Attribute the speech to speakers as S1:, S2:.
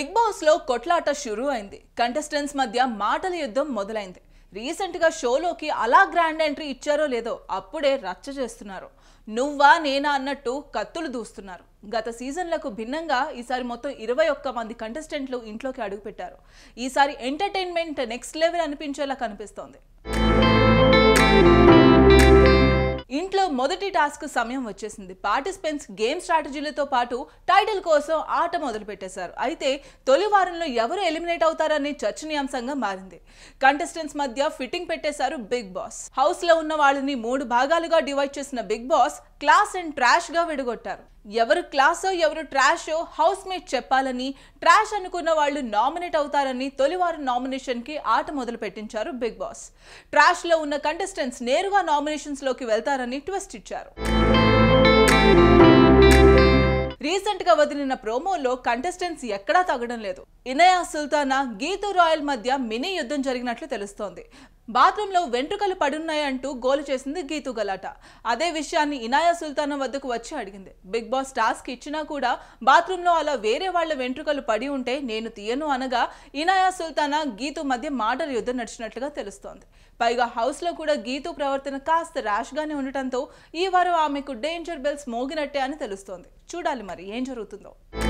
S1: big boss లో కొట్లాట షురూ అయింది కంటెస్టెంట్స్ మధ్య మాటల యుద్ధం మొదలైంది రీసెంట్ గా షోలోకి అలా గ్రాండ్ ఎంట్రీ ఇచ్చారో లేదో అప్పుడే రచ్చ చేస్తున్నారు నువ్వా నేనా అన్నట్టు కత్తులు దూస్తున్నారు గత సీజన్లకు భిన్నంగా ఈసారి మొత్తం ఇరవై ఒక్క మంది కంటెస్టెంట్లు ఇంట్లోకి అడుగుపెట్టారు ఈసారి ఎంటర్టైన్మెంట్ నెక్స్ట్ లెవెల్ అనిపించేలా కనిపిస్తోంది ఇంట్లో మొదటి టాస్క్ సమయం వచ్చేసింది పార్టిసిపెంట్స్ గేమ్ స్ట్రాటజీలతో పాటు టైటిల్ కోసం ఆట మొదలు పెట్టేశారు అయితే తొలి వారంలో ఎవరు ఎలిమినేట్ అవుతారని చర్చనీయాంశంగా మారింది కంటెస్టెంట్స్ మధ్య ఫిట్టింగ్ పెట్టేశారు బిగ్ బాస్ హౌస్ లో ఉన్న వాళ్ళని మూడు భాగాలుగా డివైడ్ చేసిన Big Boss class and trash గా విడగొట్టారు ఎవరు క్లాసో ఎవరు ట్రాషో హౌస్ మేట్ చెప్పాలని ట్రాష్ అనుకున్న వాళ్ళు నామినేట్ అవుతారని తొలివారం నామినేషన్ కి ఆట మొదలు పెట్టించారు బిగ్ బాస్ ట్రాష్ లో ఉన్న కంటెస్టెంట్స్ నేరుగా నామినేషన్స్ లోకి వెళ్తారని ట్విస్ట్ ఇచ్చారు రీసెంట్ గా వదిలిన ప్రోమోలో కంటెస్టెంట్స్ ఎక్కడా తగ్గడం లేదు ఇనయా సుల్తానా గీతు రాయల్ మధ్య మినీ యుద్ధం జరిగినట్లు తెలుస్తోంది బాత్రూంలో వెంట్రుకలు పడున్నాయంటూ గోలు చేసింది గీతు గలాట అదే విషయాన్ని ఇనాయా సుల్తానా వద్దకు వచ్చి అడిగింది బిగ్ బాస్ టాస్క్ ఇచ్చినా కూడా బాత్రూంలో అలా వేరే వాళ్ళ వెంట్రుకలు పడి ఉంటే నేను తీయను అనగా ఇనాయా సుల్తానా గీతు మధ్య మాటల యుద్ధం నడిచినట్లుగా తెలుస్తోంది పైగా హౌస్లో కూడా గీతు ప్రవర్తన కాస్త ర్యాష్గానే ఉండటంతో ఈ వారం ఆమెకు డేంజర్ బెల్స్ మోగినట్టే అని తెలుస్తోంది చూడాలి మరి ఏం జరుగుతుందో